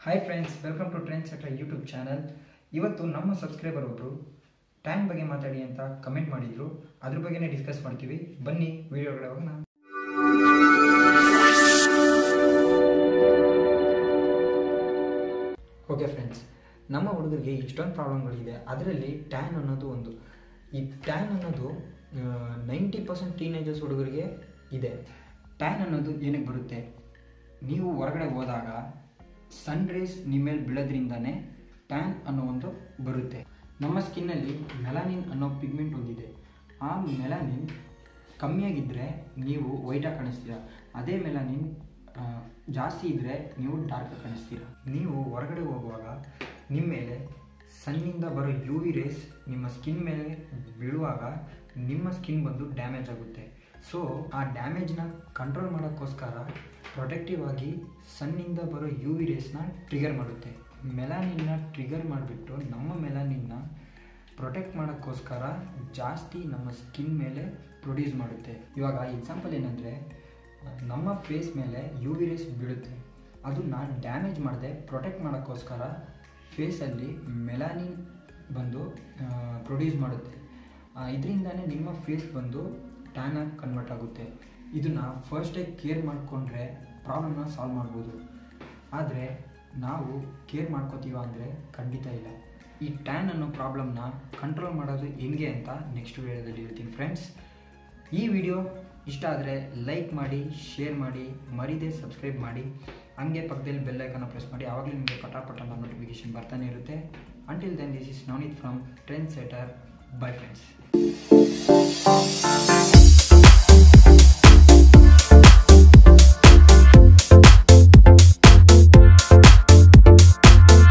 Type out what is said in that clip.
hi friends welcome to trend setter YouTube channel ಇವತ್ತು ನಮ್ಮ subscriber ಒಬ್ಬರು ಟ್ಯಾನ್ ಬಗ್ಗೆ ಮಾತಾಡಿ ಅಂತ ಕಮೆಂಟ್ ಮಾಡಿದ್ರು ಅದ್ರ ಬಗ್ಗೆನೇ ಡಿಸ್ಕಸ್ ಮಾಡ್ತೀವಿ ಬನ್ನಿ ವಿಡಿಯೋ ಒಳಗಡೆ ಹೋಗೋಣ ಓಕೆ ಫ್ರೆಂಡ್ಸ್ ನಮ್ಮ ಹುಡುಗರಿಗೆ ಇಷ್ಟೊಂದು ಪ್ರಾಬ್ಲಮ್ಗಳಿದೆ ಅದರಲ್ಲಿ ಟ್ಯಾನ್ ಅನ್ನೋದು ಒಂದು ಈ ಟ್ಯಾನ್ ಅನ್ನೋದು ನೈಂಟಿ ಪರ್ಸೆಂಟ್ ಟೀನೇಜರ್ಸ್ ಹುಡುಗರಿಗೆ ಇದೆ ಟ್ಯಾನ್ ಅನ್ನೋದು ಏನಕ್ಕೆ ಬರುತ್ತೆ ನೀವು ಹೊರಗಡೆ ಹೋದಾಗ ಸನ್ ರೇಸ್ ನಿಮ್ಮ ಮೇಲೆ ಬೀಳೋದ್ರಿಂದನೇ ಟ್ಯಾನ್ ಅನ್ನೋ ಒಂದು ಬರುತ್ತೆ ನಮ್ಮ ಸ್ಕಿನ್ನಲ್ಲಿ ಮೆಲಾನಿನ್ ಅನ್ನೋ ಪಿಗ್ಮೆಂಟ್ ಒಂದಿದೆ ಆ ಮೆಲಾನಿನ್ ಕಮ್ಮಿಯಾಗಿದ್ದರೆ ನೀವು ವೈಟಾಗಿ ಕಾಣಿಸ್ತೀರ ಅದೇ ಮೆಲಾನಿನ್ ಆ, ಜಾಸ್ತಿ ಇದ್ದರೆ ನೀವು ಡಾರ್ಕ್ ಕಾಣಿಸ್ತೀರ ನೀವು ಹೊರಗಡೆ ಹೋಗುವಾಗ ನಿಮ್ಮ ಮೇಲೆ ಸನ್ನಿಂದ ಬರೋ ಯು ವಿ ರೇಸ್ ನಿಮ್ಮ ಸ್ಕಿನ್ ಮೇಲೆ ಬೀಳುವಾಗ ನಿಮ್ಮ ಸ್ಕಿನ್ ಬಂದು ಡ್ಯಾಮೇಜ್ ಆಗುತ್ತೆ ಸೊ ಆ ಡ್ಯಾಮೇಜ್ನ ಕಂಟ್ರೋಲ್ ಮಾಡೋಕ್ಕೋಸ್ಕರ ಪ್ರೊಟೆಕ್ಟಿವ್ ಆಗಿ ಸನ್ನಿಂದ ಬರೋ ಯು ವಿ ರೇಸ್ನ ಟ್ರಿಗರ್ ಮಾಡುತ್ತೆ ಮೆಲಾನಿನ್ನ ಟ್ರಿಗರ್ ಮಾಡಿಬಿಟ್ಟು ನಮ್ಮ ಮೆಲಾನಿನ್ನ ಪ್ರೊಟೆಕ್ಟ್ ಮಾಡೋಕ್ಕೋಸ್ಕರ ಜಾಸ್ತಿ ನಮ್ಮ ಸ್ಕಿನ್ ಮೇಲೆ ಪ್ರೊಡ್ಯೂಸ್ ಮಾಡುತ್ತೆ ಇವಾಗ ಎಕ್ಸಾಂಪಲ್ ಏನಂದರೆ ನಮ್ಮ ಫೇಸ್ ಮೇಲೆ ಯು ವಿ ರೇಸ್ ಬೀಳುತ್ತೆ ಅದನ್ನ ಡ್ಯಾಮೇಜ್ ಮಾಡದೆ ಪ್ರೊಟೆಕ್ಟ್ ಮಾಡೋಕ್ಕೋಸ್ಕರ ಫೇಸಲ್ಲಿ ಮೆಲಾನಿನ್ ಬಂದು ಪ್ರೊಡ್ಯೂಸ್ ಮಾಡುತ್ತೆ ಇದರಿಂದನೇ ನಿಮ್ಮ ಫೇಸ್ ಬಂದು ಟ್ಯಾನ್ ಆಗಿ ಕನ್ವರ್ಟ್ ಆಗುತ್ತೆ ಇದನ್ನು ಫಸ್ಟೇ ಕೇರ್ ಮಾಡಿಕೊಂಡ್ರೆ ಪ್ರಾಬ್ಲಮ್ನ ಸಾಲ್ವ್ ಮಾಡ್ಬೋದು ಆದರೆ ನಾವು ಕೇರ್ ಮಾಡ್ಕೋತೀವ ಅಂದರೆ ಖಂಡಿತ ಇಲ್ಲ ಈ ಟ್ಯಾನ್ ಅನ್ನೋ ಪ್ರಾಬ್ಲಮ್ನ ಕಂಟ್ರೋಲ್ ಮಾಡೋದು ಹೆಂಗೆ ಅಂತ ನೆಕ್ಸ್ಟ್ ವಿಡಿಯೋದಲ್ಲಿ ಹೇಳ್ತೀನಿ ಫ್ರೆಂಡ್ಸ್ ಈ ವಿಡಿಯೋ ಇಷ್ಟ ಆದರೆ ಲೈಕ್ ಮಾಡಿ ಶೇರ್ ಮಾಡಿ ಮರಿದೆ ಸಬ್ಸ್ಕ್ರೈಬ್ ಮಾಡಿ ಹಂಗೆ ಪಕ್ಕದಲ್ಲಿ ಬೆಲ್ ಐಕನ್ನ ಪ್ರೆಸ್ ಮಾಡಿ ಆವಾಗಲೂ ನಿಮಗೆ ಪಟಾಪಟ ಅನ್ನೋ ನೋಟಿಫಿಕೇಶನ್ ಬರ್ತಾನೆ ಇರುತ್ತೆ until then this is Navneet from trend setter bye friends